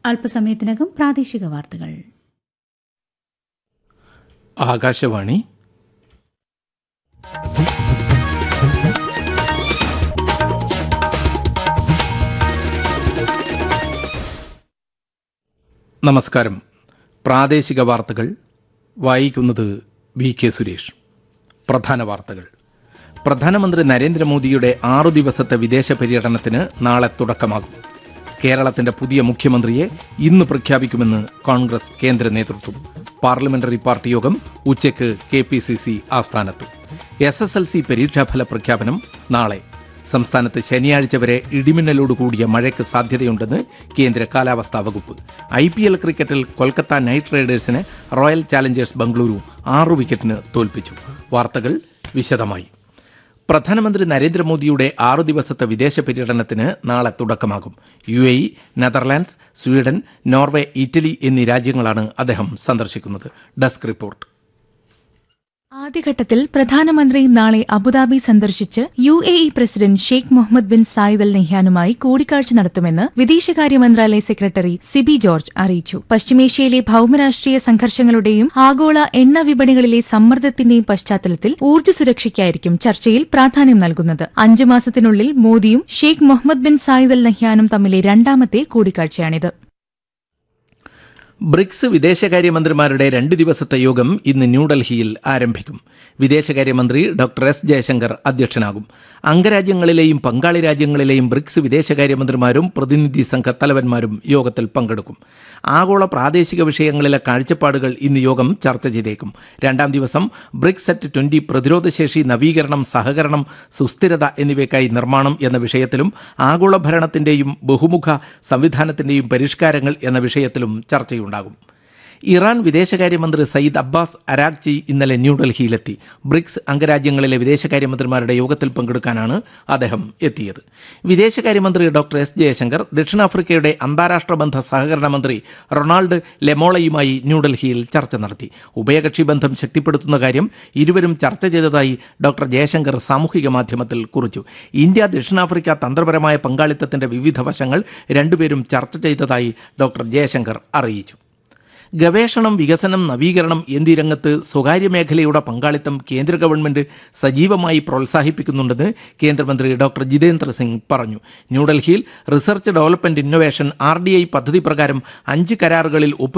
അല്പസമയത്തിനകം പ്രാദേശിക വാർത്തകൾ ആകാശവാണി നമസ്കാരം പ്രാദേശിക വാർത്തകൾ വായിക്കുന്നത് വി കെ സുരേഷ് പ്രധാന വാർത്തകൾ പ്രധാനമന്ത്രി നരേന്ദ്രമോദിയുടെ ആറു ദിവസത്തെ വിദേശ പര്യടനത്തിന് നാളെ തുടക്കമാകും കേരളത്തിന്റെ പുതിയ മുഖ്യമന്ത്രിയെ ഇന്ന് പ്രഖ്യാപിക്കുമെന്ന് കോൺഗ്രസ് കേന്ദ്ര നേതൃത്വം പാർലമെന്ററി പാർട്ടി യോഗം ഉച്ചയ്ക്ക് കെ പി സി സി ആസ്ഥാനത്ത് എസ് എസ് എൽ സി പരീക്ഷാഫല പ്രഖ്യാപനം നാളെ സംസ്ഥാനത്ത് ശനിയാഴ്ച വരെ ഇടിമിന്നലോട് കൂടിയ മഴയ്ക്ക് സാധ്യതയുണ്ടെന്ന് കേന്ദ്ര കാലാവസ്ഥാ വകുപ്പ് ഐ പി എൽ ക്രിക്കറ്റിൽ കൊൽക്കത്ത നൈറ്റ് റൈഡേഴ്സിനെ റോയൽ ചാലഞ്ചേഴ്സ് ബംഗളൂരു ആറു വിക്കറ്റിന് തോൽപ്പിച്ചു വാർത്തകൾ വിശദമായി പ്രധാനമന്ത്രി നരേന്ദ്രമോദിയുടെ ആറു ദിവസത്തെ വിദേശ പര്യടനത്തിന് നാളെ തുടക്കമാകും U A E Netherlands Sweden Norway Italy എന്നീ രാജ്യങ്ങളാണ് അദ്ദേഹം സന്ദർശിക്കുന്നത് ഡെസ്ക് റിപ്പോർട്ട് ആദ്യഘട്ടത്തിൽ പ്രധാനമന്ത്രി നാളെ അബുദാബി സന്ദർശിച്ച് U A E president Sheikh Mohammed bin Zayed Al നെഹ്യാനുമായി കൂടിക്കാഴ്ച നടത്തുമെന്ന് വിദേശകാര്യ മന്ത്രാലയ സെക്രട്ടറി സിബി ജോർജ് അറിയിച്ചു പശ്ചിമേഷ്യയിലെ ഭൌമരാഷ്ട്രീയ സംഘർഷങ്ങളുടെയും ആഗോള എണ്ണ വിപണികളിലെ സമ്മർദ്ദത്തിന്റെയും പശ്ചാത്തലത്തിൽ ഊർജ്ജ സുരക്ഷയ്ക്കായിരിക്കും ചർച്ചയിൽ പ്രാധാന്യം നൽകുന്നത് അഞ്ചു മാസത്തിനുള്ളിൽ മോദിയും Sheikh Mohammed bin Zayed Al നെഹ്യാനും തമ്മിലെ രണ്ടാമത്തെ കൂടിക്കാഴ്ചയാണിത് ബ്രിക്സ് വിദേശകാര്യമന്ത്രിമാരുടെ രണ്ട് ദിവസത്തെ യോഗം ഇന്ന് ന്യൂഡൽഹിയിൽ ആരംഭിക്കും വിദേശകാര്യമന്ത്രി ഡോക്ടർ എസ് ജയശങ്കർ അധ്യക്ഷനാകും അംഗരാജ്യങ്ങളിലെയും പങ്കാളി രാജ്യങ്ങളിലെയും ബ്രിക്സ് വിദേശകാര്യമന്ത്രിമാരും പ്രതിനിധി സംഘ തലവന്മാരും യോഗത്തിൽ പങ്കെടുക്കും ആഗോള പ്രാദേശിക വിഷയങ്ങളിലെ കാഴ്ചപ്പാടുകൾ ഇന്ന് യോഗം ചർച്ച ചെയ്തേക്കും രണ്ടാം ദിവസം ബ്രിക്സ് അറ്റ് ട്വന്റി പ്രതിരോധശേഷി നവീകരണം സഹകരണം സുസ്ഥിരത എന്നിവയ്ക്കായി നിർമ്മാണം എന്ന വിഷയത്തിലും ആഗോള ഭരണത്തിന്റെയും ബഹുമുഖ സംവിധാനത്തിന്റെയും പരിഷ്കാരങ്ങൾ എന്ന വിഷയത്തിലും ചർച്ചയുണ്ടാകും ഇറാൻ വിദേശകാര്യമന്ത്രി സയ്യിദ് അബ്ബാസ് അരാഗ്ചി ഇന്നലെ ന്യൂഡൽഹിയിലെത്തി ബ്രിക്സ് അംഗരാജ്യങ്ങളിലെ വിദേശകാര്യമന്ത്രിമാരുടെ യോഗത്തിൽ പങ്കെടുക്കാനാണ് അദ്ദേഹം എത്തിയത് വിദേശകാര്യമന്ത്രി ഡോക്ടർ എസ് ജയശങ്കർ ദക്ഷിണാഫ്രിക്കയുടെ അന്താരാഷ്ട്ര ബന്ധ സഹകരണ മന്ത്രി റൊണാൾഡ് ലെമോളയുമായി ന്യൂഡൽഹിയിൽ ചർച്ച നടത്തി ഉഭയകക്ഷി ബന്ധം ശക്തിപ്പെടുത്തുന്ന കാര്യം ഇരുവരും ചർച്ച ചെയ്തതായി ഡോക്ടർ ജയശങ്കർ സാമൂഹിക മാധ്യമത്തിൽ കുറിച്ചു ഇന്ത്യ ദക്ഷിണാഫ്രിക്ക തന്ത്രപരമായ പങ്കാളിത്തത്തിന്റെ വിവിധ വശങ്ങൾ രണ്ടുപേരും ചർച്ച ചെയ്തതായി ഡോക്ടർ ജയശങ്കർ അറിയിച്ചു ഗവേഷണം വികസനം നവീകരണം എന്നീ രംഗത്ത് സ്വകാര്യ മേഖലയുടെ പങ്കാളിത്തം കേന്ദ്ര ഗവൺമെന്റ് സജീവമായി പ്രോത്സാഹിപ്പിക്കുന്നുണ്ടെന്ന് കേന്ദ്രമന്ത്രി ഡോക്ടർ ജിതേന്ദ്ര സിംഗ് പറഞ്ഞു ന്യൂഡൽഹിയിൽ റിസർച്ച് ഡെവലപ്മെന്റ് ഇന്നൊവേഷൻ ആർ പദ്ധതി പ്രകാരം അഞ്ച് കരാറുകളിൽ ഒപ്പു